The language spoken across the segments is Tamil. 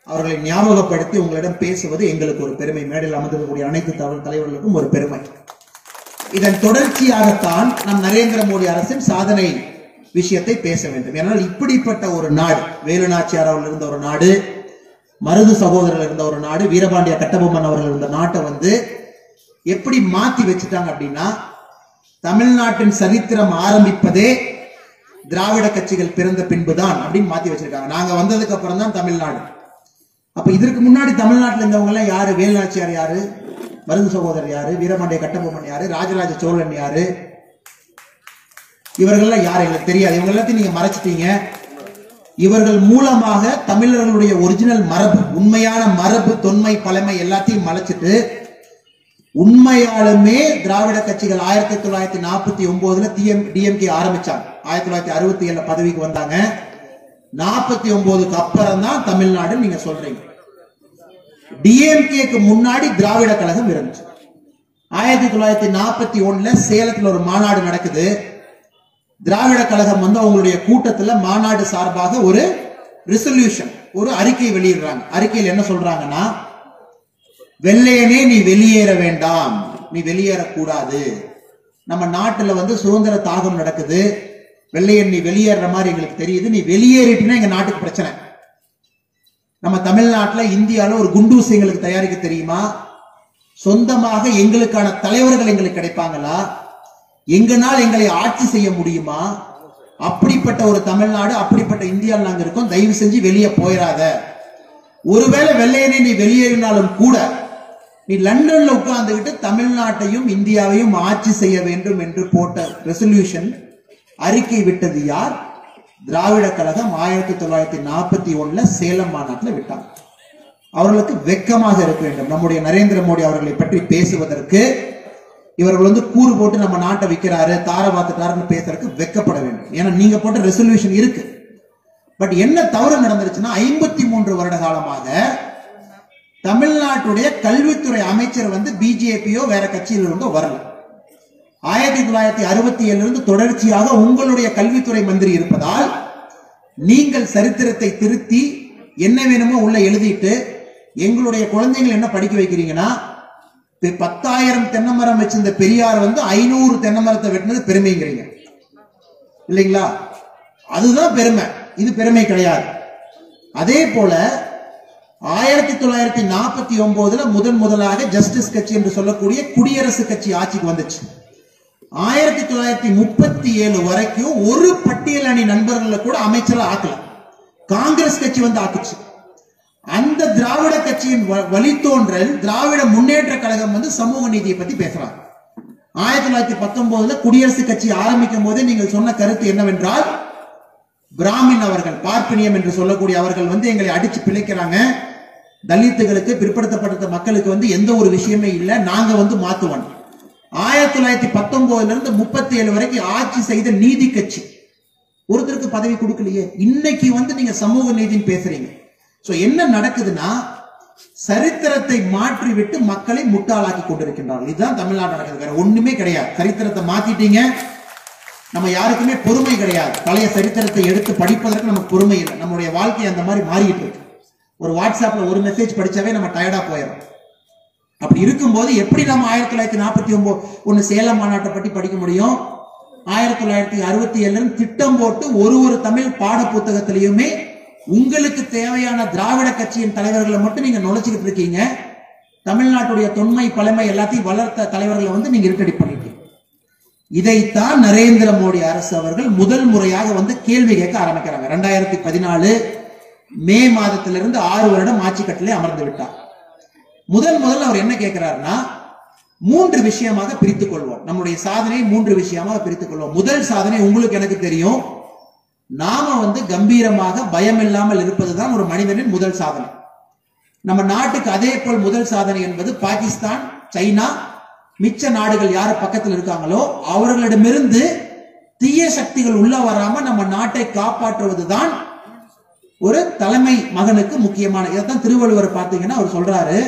அவர்களை ஞாபகப்படுத்தி உங்களிடம் பேசுவது எங்களுக்கு ஒரு பெருமை மேடையில் அமர்ந்திருக்கக்கூடிய அனைத்து தவ- தலைவர்களுக்கும் ஒரு பெருமை இதன் தொடர்ச்சியாகத்தான் நம் நரேந்திர மோடி அரசின் சாதனை விஷயத்தை பேச வேண்டும் ஏனால் இப்படிப்பட்ட ஒரு நாடு வேலுநாச்சியார் அவர்கள் இருந்த ஒரு நாடு மருது சகோதரர்கள் இருந்த ஒரு நாடு வீரபாண்டிய கட்டபொம்மன் அவர்கள் இருந்த நாட்டை வந்து எப்படி மாத்தி வச்சுட்டாங்க அப்படின்னா தமிழ்நாட்டின் சரித்திரம் ஆரம்பிப்பதே திராவிட கட்சிகள் பிறந்த பின்புதான் அப்படின்னு மாத்தி வச்சிருக்காங்க நாங்க வந்ததுக்கு அப்புறம் தான் தமிழ்நாடு அப்ப இதற்கு முன்னாடி தமிழ்நாட்டில் இருந்தவங்க எல்லாம் யாரு வேலுநாச்சியார் யாரு மருது சகோதரர் யாரு வீரபாண்டிய கட்டபொம்மன் யாரு ராஜராஜ சோழன் யாரு இவர்கள்லாம் யாரு எங்களுக்கு தெரியாது இவங்க எல்லாத்தையும் நீங்க மறைச்சிட்டீங்க இவர்கள் மூலமாக தமிழர்களுடைய ஒரிஜினல் மரபு உண்மையான மரபு தொன்மை பழமை எல்லாத்தையும் மறைச்சிட்டு உண்மையாலுமே திராவிட கட்சிகள் ஆயிரத்தி தொள்ளாயிரத்தி நாற்பத்தி ஒன்பதுல டிஎம் டிஎம்கே ஆரம்பிச்சாங்க ஆயிரத்தி தொள்ளாயிரத்தி அறுபத்தி ஏழுல பதவிக்கு வந்தாங்க நாற்பத்தி ஒன்பதுக்கு அப்புறம் தான் தமிழ்நாடு நீங்க சொல்றீங்க டிஎம்கேக்கு முன்னாடி திராவிட கழகம் இருந்துச்சு ஆயிரத்தி தொள்ளாயிரத்தி நாற்பத்தி ஒண்ணுல சேலத்துல ஒரு மாநாடு நடக்குது திராவிட கழகம் வந்து அவங்களுடைய கூட்டத்துல மாநாடு சார்பாக ஒரு ரிசல்யூஷன் ஒரு அறிக்கை வெளியிடுறாங்க அறிக்கையில் என்ன சொல்றாங்கன்னா வெள்ளையனே நீ வெளியேற வேண்டாம் நீ வெளியேறக்கூடாது நம்ம நாட்டுல வந்து சுதந்திர தாகம் நடக்குது வெள்ளையன் நீ வெளியேற மாதிரி எங்களுக்கு தெரியுது நீ வெளியேறிட்டினா எங்க நாட்டுக்கு பிரச்சனை நம்ம தமிழ்நாட்டுல இந்தியால ஒரு குண்டூசி எங்களுக்கு தயாரிக்க தெரியுமா சொந்தமாக எங்களுக்கான தலைவர்கள் எங்களுக்கு கிடைப்பாங்களா எங்கனால் எங்களை ஆட்சி செய்ய முடியுமா அப்படிப்பட்ட ஒரு தமிழ்நாடு அப்படிப்பட்ட இந்தியாவில் நாங்க இருக்கோம் தயவு செஞ்சு வெளியே போயிடாத ஒருவேளை வெள்ளையனே நீ வெளியேறினாலும் கூட நீ லண்டன்ல உட்கார்ந்துகிட்டு தமிழ்நாட்டையும் இந்தியாவையும் ஆட்சி செய்ய வேண்டும் என்று போட்ட ரெசல்யூஷன் அறிக்கை விட்டது யார் திராவிட கழகம் ஆயிரத்தி தொள்ளாயிரத்தி நாற்பத்தி ஒண்ணுல சேலம் மாநாட்டில் விட்டாங்க அவர்களுக்கு வெக்கமாக இருக்க வேண்டும் நம்முடைய நரேந்திர மோடி அவர்களை பற்றி பேசுவதற்கு இவர்கள் வந்து கூறு போட்டு நம்ம நாட்டை விற்கிறாரு தார பார்த்துட்டாருன்னு பேசுறதுக்கு வெக்கப்பட வேண்டும் ஏன்னா நீங்க போட்ட ரெசல்யூஷன் இருக்கு பட் என்ன தவறு நடந்துருச்சுன்னா ஐம்பத்தி மூன்று வருட காலமாக தமிழ்நாட்டுடைய கல்வித்துறை அமைச்சர் வந்து பிஜேபியோ வேற கட்சியில இருந்தோ வரல ஆயிரத்தி தொள்ளாயிரத்தி அறுபத்தி ஏழுல இருந்து தொடர்ச்சியாக உங்களுடைய கல்வித்துறை மந்திரி இருப்பதால் நீங்கள் சரித்திரத்தை திருத்தி என்ன வேணுமோ உள்ள எழுதிட்டு எங்களுடைய குழந்தைகள் என்ன படிக்க வைக்கிறீங்கன்னா இப்ப பத்தாயிரம் தென்னை மரம் வச்சிருந்த பெரியார் வந்து ஐநூறு தென்னை மரத்தை வெட்டினது பெருமைங்கிறீங்க இல்லைங்களா அதுதான் பெருமை இது பெருமை கிடையாது அதே போல ஆயிரத்தி தொள்ளாயிரத்தி நாற்பத்தி ஒன்பதுல முதன் முதலாக ஜஸ்டிஸ் கட்சி என்று சொல்லக்கூடிய குடியரசு கட்சி ஆட்சிக்கு வந்துச்சு ஆயிரத்தி தொள்ளாயிரத்தி முப்பத்தி ஏழு வரைக்கும் ஒரு பட்டியல் அணி நண்பர்களை கூட அமைச்சரா ஆக்கல காங்கிரஸ் கட்சி வந்து ஆக்குச்சு அந்த திராவிட கட்சியின் வ- வழித்தோன்றல் திராவிட முன்னேற்ற கழகம் வந்து சமூக நீதியை பத்தி பேசுறாங்க ஆயிரத்தி தொள்ளாயிரத்தி பத்தொன்பதுல குடியரசு கட்சி ஆரம்பிக்கும் போதே நீங்கள் சொன்ன கருத்து என்னவென்றால் பிராமின் அவர்கள் பார்ப்பனியம் என்று சொல்லக்கூடிய அவர்கள் வந்து எங்களை அடிச்சு பிழைக்கிறாங்க தலித்துகளுக்கு பிற்படுத்தப்பட்ட மக்களுக்கு வந்து எந்த ஒரு விஷயமே இல்லை நாங்க வந்து மாத்துவோம் ஆயிரத்தி தொள்ளாயிரத்தி பத்தொன்பதுல இருந்து முப்பத்தி ஏழு வரைக்கும் ஆட்சி செய்த நீதி கட்சி ஒருத்தருக்கு பதவி கொடுக்கலையே இன்னைக்கு வந்து நீங்க சமூக நீதின்னு பேசுறீங்க சோ என்ன நடக்குதுன்னா சரித்திரத்தை மாற்றி விட்டு மக்களை முட்டாளாக்கி கொண்டிருக்கின்றார்கள் இதுதான் தமிழ்நாடு நடக்குது வேற ஒண்ணுமே கிடையாது சரித்திரத்தை மாத்திட்டீங்க நம்ம யாருக்குமே பொறுமை கிடையாது பழைய சரித்திரத்தை எடுத்து படிப்பதற்கு நமக்கு பொறுமை இல்லை நம்மளுடைய வாழ்க்கை அந்த மாதிரி மாறிட்டு இருக்கு ஒரு வாட்ஸ்அப்ல ஒரு மெசேஜ் படிச்சாவே நம்ம டயர்டா போயிடும் அப்படி இருக்கும்போது எப்படி நம்ம ஆயிரத்தி தொள்ளாயிரத்தி நாற்பத்தி ஒன்பது ஒன்னு சேலம் மாநாட்டை பற்றி படிக்க முடியும் ஆயிரத்தி தொள்ளாயிரத்தி அறுபத்தி ஏழுல திட்டம் போட்டு ஒரு ஒரு தமிழ் பாட புத்தகத்திலையுமே உங்களுக்கு தேவையான திராவிட கட்சியின் தலைவர்களை மட்டும் நீங்க நுழைச்சுக்கிட்டு இருக்கீங்க தமிழ்நாட்டுடைய தொன்மை பழமை எல்லாத்தையும் வளர்த்த தலைவர்களை வந்து நீங்க இருட்டடி பண்ணிட்டீங்க இதைத்தான் நரேந்திர மோடி அரசு அவர்கள் முதல் முறையாக வந்து கேள்வி கேட்க ஆரம்பிக்கிறாங்க ரெண்டாயிரத்தி பதினாலு மே மாதத்திலிருந்து ஆறு வருடம் ஆட்சி கட்டிலே அமர்ந்து விட்டார் முதல் முதல்ல அவர் என்ன கேட்கிறாருன்னா மூன்று விஷயமாக பிரித்துக் கொள்வோம் நம்முடைய சாதனை மூன்று விஷயமாக பிரித்துக் கொள்வோம் முதல் சாதனை உங்களுக்கு எனக்கு தெரியும் நாம வந்து கம்பீரமாக பயம் இல்லாமல் இருப்பதுதான் ஒரு மனிதனின் முதல் சாதனை நம்ம நாட்டுக்கு அதே போல் முதல் சாதனை என்பது பாகிஸ்தான் சைனா மிச்ச நாடுகள் யார் பக்கத்தில் இருக்காங்களோ அவர்களிடமிருந்து தீய சக்திகள் உள்ள வராம நம்ம நாட்டை காப்பாற்றுவதுதான் ஒரு தலைமை மகனுக்கு முக்கியமான இதைத்தான் திருவள்ளுவர் பார்த்தீங்கன்னா அவர் சொல்றாரு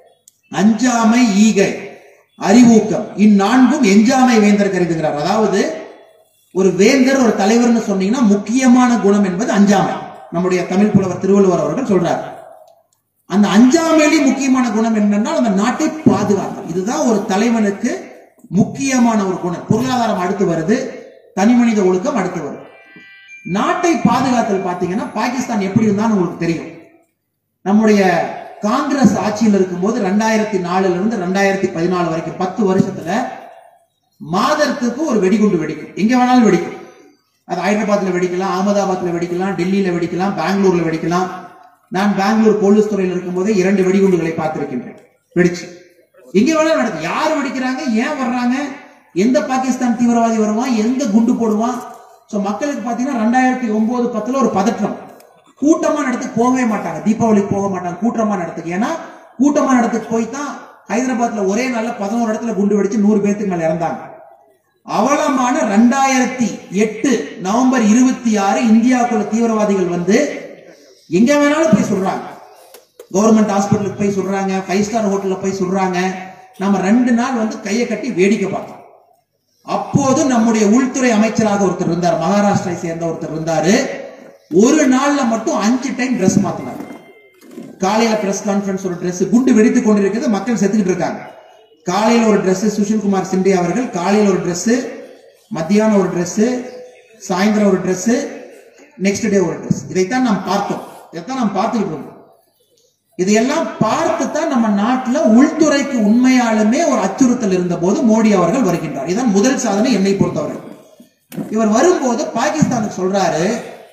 அஞ்சாமை ஈகை அறிவூக்கம் இந்நான்கும் எஞ்சாமை வேந்தர் கருதுகிறார் அதாவது ஒரு வேந்தர் ஒரு தலைவர்னு சொன்னீங்கன்னா முக்கியமான குணம் என்பது அஞ்சாமை நம்முடைய தமிழ் புலவர் திருவள்ளுவர் அவர்கள் சொல்றார் அந்த அஞ்சாமையிலே முக்கியமான குணம் என்னன்னா அந்த நாட்டை பாதுகாத்தல் இதுதான் ஒரு தலைவனுக்கு முக்கியமான ஒரு குணம் பொருளாதாரம் அடுத்து வருது தனி மனித ஒழுக்கம் அடுத்து வருது நாட்டை பாதுகாத்தல் பாத்தீங்கன்னா பாகிஸ்தான் எப்படி இருந்தான்னு உங்களுக்கு தெரியும் நம்முடைய காங்கிரஸ் ஆட்சியில் இருக்கும்போது ரெண்டாயிரத்தி நாலுல இருந்து ரெண்டாயிரத்தி பதினாலு வரைக்கும் பத்து வருஷத்துல மாதத்துக்கு ஒரு வெடிகுண்டு வெடிக்கும் எங்க வேணாலும் வெடிக்கும் அது ஹைதராபாத்ல வெடிக்கலாம் அகமதாபாத்ல வெடிக்கலாம் டெல்லியில வெடிக்கலாம் பெங்களூர்ல வெடிக்கலாம் நான் பெங்களூர் போலீஸ் துறையில் இருக்கும்போது இரண்டு வெடிகுண்டுகளை பார்த்திருக்கின்றேன் வெடிச்சு எங்க வேணாலும் நடக்கும் யார் வெடிக்கிறாங்க ஏன் வர்றாங்க எந்த பாகிஸ்தான் தீவிரவாதி வருவான் எங்க குண்டு போடுவான் சோ மக்களுக்கு பாத்தீங்கன்னா ரெண்டாயிரத்தி ஒன்பது பத்துல ஒரு பதற்றம் கூட்டமா நடத்துக்கு போகவே மாட்டாங்க தீபாவளிக்கு போக மாட்டாங்க கூட்டமா நடத்துக்கு ஏன்னா கூட்டமா நடத்துக்கு போய் தான் ஹைதராபாத்ல ஒரே நாள்ல பதினோரு இடத்துல குண்டு வெடிச்சு நூறு பேர்த்துக்கு மேல இறந்தாங்க அவலமான ரெண்டாயிரத்தி எட்டு நவம்பர் இருபத்தி ஆறு இந்தியாவுக்குள்ள தீவிரவாதிகள் வந்து எங்க வேணாலும் போய் சொல்றாங்க கவர்மெண்ட் ஹாஸ்பிட்டலுக்கு போய் சொல்றாங்க ஃபைவ் ஸ்டார் ஹோட்டல்ல போய் சொல்றாங்க நம்ம ரெண்டு நாள் வந்து கையை கட்டி வேடிக்கை பார்த்தோம் அப்போது நம்முடைய உள்துறை அமைச்சராக ஒருத்தர் இருந்தார் மகாராஷ்டிரை சேர்ந்த ஒருத்தர் இருந்தாரு ஒரு நாள்ல மட்டும் அஞ்சு டைம் Dress மாத்தினார் காலையில பிரஸ் கான்ஃபரன்ஸ் ஒரு Dress குண்டு வெடித்துக் கொண்டிருக்கிறது மக்கள் செத்துக்கிட்டு இருக்காங்க காலையில ஒரு Dress சுஷில் குமார் சிண்டே அவர்கள் காலையில ஒரு Dress மத்தியானம் ஒரு Dress சாயந்தரம் ஒரு Dress நெக்ஸ்ட் டே ஒரு Dress இதைத்தான் நாம் பார்த்தோம் இதைத்தான் நாம் பார்த்துக்கிட்டு இருந்தோம் இதையெல்லாம் பார்த்து தான் நம்ம நாட்டுல உள்துறைக்கு உண்மையாலுமே ஒரு அச்சுறுத்தல் இருந்த போது மோடி அவர்கள் வருகின்றார் இதுதான் முதல் சாதனை என்னை பொறுத்தவரை இவர் வரும்போது பாகிஸ்தானுக்கு சொல்றாரு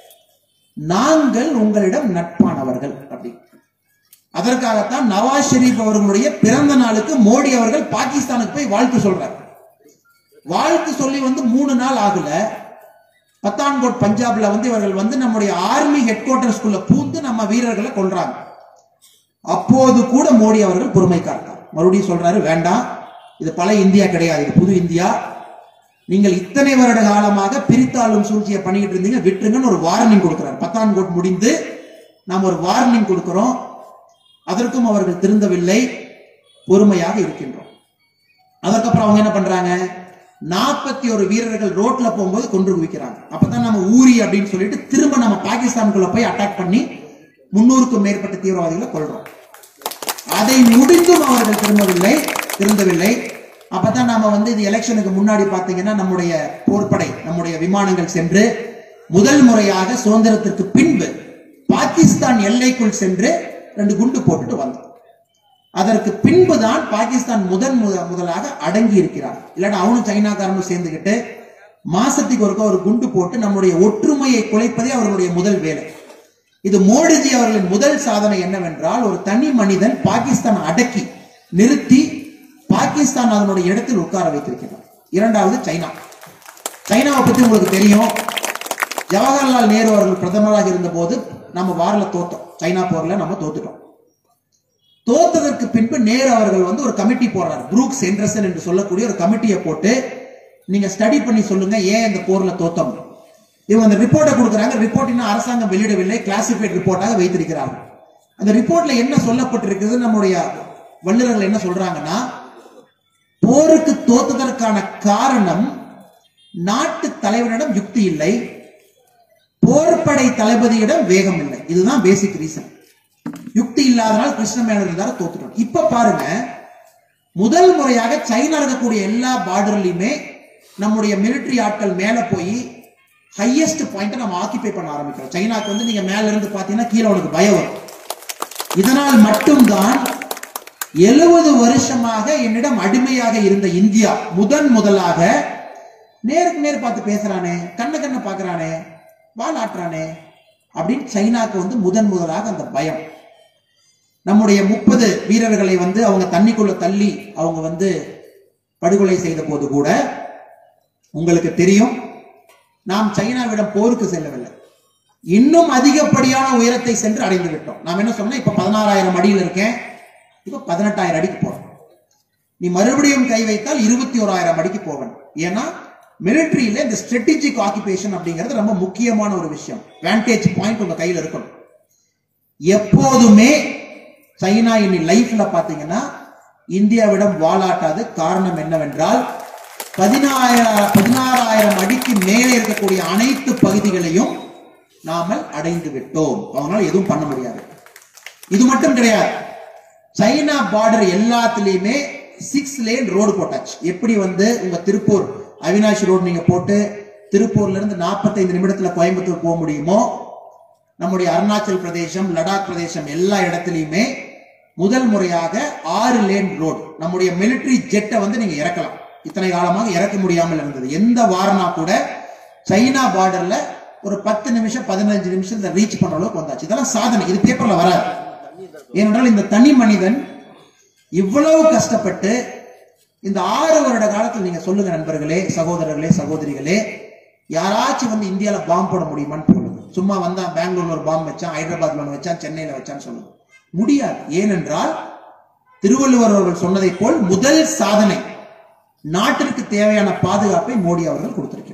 நாங்கள் உங்களிடம் நட்பானவர்கள் அப்படி அதற்காகத்தான் நவாஸ் ஷெரீப் அவர்களுடைய பிறந்த நாளுக்கு மோடி அவர்கள் பாகிஸ்தானுக்கு போய் வாழ்த்து சொல்றார் வாழ்த்து சொல்லி வந்து மூணு நாள் ஆகல பத்தான்கோட் பஞ்சாப்ல வந்து இவர்கள் வந்து நம்முடைய ஆர்மி ஹெட் குவார்டர்ஸ்குள்ள பூந்து நம்ம வீரர்களை கொல்றாங்க அப்போது கூட மோடி அவர்கள் பொறுமை காத்தார் மறுபடியும் சொல்றாரு வேண்டாம் இது பழைய இந்தியா கிடையாது இது புது இந்தியா நீங்கள் இத்தனை வருட காலமாக பிரித்தாளும் சூழ்ச்சியை பண்ணிக்கிட்டு இருந்தீங்க விட்டுருங்கன்னு ஒரு வார்னிங் கொடுக்கிறார் பத்தான்கோட் முடிந்து நாம் ஒரு வார்னிங் கொடுக்கிறோம் அதற்கும் அவர்கள் திருந்தவில்லை பொறுமையாக இருக்கின்றோம் அதற்கப்புறம் அவங்க என்ன பண்றாங்க நாற்பத்தி ஒரு வீரர்கள் ரோட்ல போகும்போது கொன்று குவிக்கிறாங்க அப்பதான் நம்ம ஊரி அப்படின்னு சொல்லிட்டு திரும்ப நம்ம பாகிஸ்தானுக்குள்ள போய் அட்டாக் பண்ணி முன்னூறுக்கும் மேற்பட்ட தீவிரவாதிகளை கொள்றோம் அதை முடிந்தும் அவர்கள் திரும்பவில்லை திருந்தவில்லை அப்பதான் நாம வந்து இது எலெக்ஷனுக்கு முன்னாடி பாத்தீங்கன்னா நம்முடைய போர்ப்படை நம்முடைய விமானங்கள் சென்று முதல் முறையாக சுதந்திரத்திற்கு பின்பு பாகிஸ்தான் எல்லைக்குள் சென்று ரெண்டு குண்டு போட்டுட்டு வந்தோம் அதற்கு பின்புதான் பாகிஸ்தான் முதன் முத- முதலாக அடங்கி இருக்கிறார் இல்லாட்டா அவனும் சைனாக்காரனும் சேர்ந்துகிட்டு மாசத்துக்கு ஒருக்க ஒரு குண்டு போட்டு நம்முடைய ஒற்றுமையை குலைப்பதே அவர்களுடைய முதல் வேலை இது மோடிஜி அவர்களின் முதல் சாதனை என்னவென்றால் ஒரு தனி மனிதன் பாகிஸ்தான் அடக்கி நிறுத்தி பாகிஸ்தான் அதனுடைய இடத்தில் உட்கார வைத்திருக்கிறார் இரண்டாவது சைனா சைனாவை பத்தி உங்களுக்கு தெரியும் ஜவஹர்லால் நேரு அவர்கள் பிரதமராக இருந்தபோது நம்ம வாரில் தோத்தோம் சைனா போர்ல நம்ம தோத்துட்டோம் தோத்ததற்கு பின்பு நேரு அவர்கள் வந்து ஒரு கமிட்டி போடுறார் புரூக்ஸ் என்டர்சன் என்று சொல்லக்கூடிய ஒரு கமிட்டியை போட்டு நீங்க ஸ்டடி பண்ணி சொல்லுங்க ஏன் இந்த போர்ல தோத்தோம் இவங்க அந்த ரிப்போர்ட்டை கொடுக்குறாங்க ரிப்போர்ட் இன்னும் அரசாங்கம் வெளியிடவில்லை கிளாசிஃபைட் ரிப்போர்ட்டாக வைத்திருக்கிறார்கள் அந்த ரிப்போர்ட்ல என்ன சொல்லப்பட்டிருக்கிறது நம்முடைய வல்லுநர்கள் என்ன சொல்றாங்கன்னா போருக்கு தோத்ததற்கான காரணம் நாட்டு தலைவனிடம் யுக்தி இல்லை போர்ப்படை தளபதியிடம் வேகம் இல்லை இதுதான் பேசிக் ரீசன் யுக்தி இல்லாதனால் கிருஷ்ண மேனன் இருந்தாரு தோத்துட்டோம் இப்ப பாருங்க முதல் முறையாக சைனா இருக்கக்கூடிய எல்லா பார்டர்லயுமே நம்முடைய மிலிட்டரி ஆட்கள் மேல போய் ஹையஸ்ட் பாயிண்ட் நம்ம ஆக்கிபை பண்ண ஆரம்பிக்கிறோம் சைனாக்கு வந்து நீங்க மேல இருந்து பாத்தீங்கன்னா கீழே உனக்கு பயம் வரும் இதனால் மட்டும்தான் எழுபது வருஷமாக என்னிடம் அடிமையாக இருந்த இந்தியா முதன் முதலாக நேருக்கு நேர் பார்த்து பேசுறானே கண்ண கண்ண பாக்குறானே வால் ஆட்டுறானே அப்படின்னு சைனாக்கு வந்து முதன் முதலாக அந்த பயம் நம்முடைய முப்பது வீரர்களை வந்து அவங்க தண்ணிக்குள்ள தள்ளி அவங்க வந்து படுகொலை செய்த போது கூட உங்களுக்கு தெரியும் நாம் சைனாவிடம் போருக்கு செல்லவில்லை இன்னும் அதிகப்படியான உயரத்தை சென்று அடைந்து விட்டோம் நாம் என்ன சொன்னோம் இப்ப பதினாறாயிரம் அடியில் இருக்கேன் இப்ப பதினெட்டாயிரம் அடிக்கு போறோம் நீ மறுபடியும் கை வைத்தால் இருபத்தி ஓராயிரம் அடிக்கு போவேன் ஏன்னா மிலிட்டரியில இந்த ஸ்ட்ராட்டஜிக் ஆக்குபேஷன் அப்படிங்கிறது ரொம்ப முக்கியமான ஒரு விஷயம் வேண்டேஜ் பாயிண்ட் உங்க கையில இருக்கணும் எப்போதுமே சைனா இனி லைஃப்ல பாத்தீங்கன்னா இந்தியாவிடம் வாலாட்டாது காரணம் என்னவென்றால் பதினாயிரம் பதினாறாயிரம் அடிக்கு மேலே இருக்கக்கூடிய அனைத்து பகுதிகளையும் நாமல் அடைந்து விட்டோம் அவங்களால எதுவும் பண்ண முடியாது இது மட்டும் கிடையாது சைனா பார்டர் எல்லாத்துலயுமே சிக்ஸ் லேன் ரோடு போட்டாச்சு எப்படி வந்து உங்க திருப்பூர் அவினாஷ் ரோடு நீங்க போட்டு திருப்பூர்ல இருந்து 45 நிமிடத்துல கோயம்புத்தூர் போக முடியுமோ நம்முடைய அருணாச்சல் பிரதேசம் லடாக் பிரதேசம் எல்லா இடத்துலயுமே முதல் முறையாக ஆறு லேன் ரோடு நம்முடைய மிலிட்டரி ஜெட்டை வந்து நீங்க இறக்கலாம் இத்தனை காலமாக இறக்க முடியாமல் இருந்தது எந்த வாரனா கூட சைனா பார்டர்ல ஒரு பத்து நிமிஷம் பதினஞ்சு நிமிஷத்துல ரீச் பண்ற அளவுக்கு வந்தாச்சு இதெல்லாம் சாதனை இது பேப்பர்ல வராது ஏனென்றால் இந்த தனி மனிதன் இவ்வளவு கஷ்டப்பட்டு இந்த ஆறு வருட காலத்தில் நீங்க சொல்லுங்க நண்பர்களே சகோதரர்களே சகோதரிகளே யாராச்சும் வந்து இந்தியால பாம்பு போட முடியுமான்னு சொல்லுங்க சும்மா வந்தா பெங்களூர்ல ஒரு பாம்பு வச்சான் ஹைதராபாத்ல ஒன்று வச்சான் சென்னையில வச்சான்னு சொல்லுங்க முடியாது ஏனென்றால் திருவள்ளுவர் அவர்கள் சொன்னதை போல் முதல் சாதனை நாட்டிற்கு தேவையான பாதுகாப்பை மோடி அவர்கள் கொடுத்திருக்கிறார்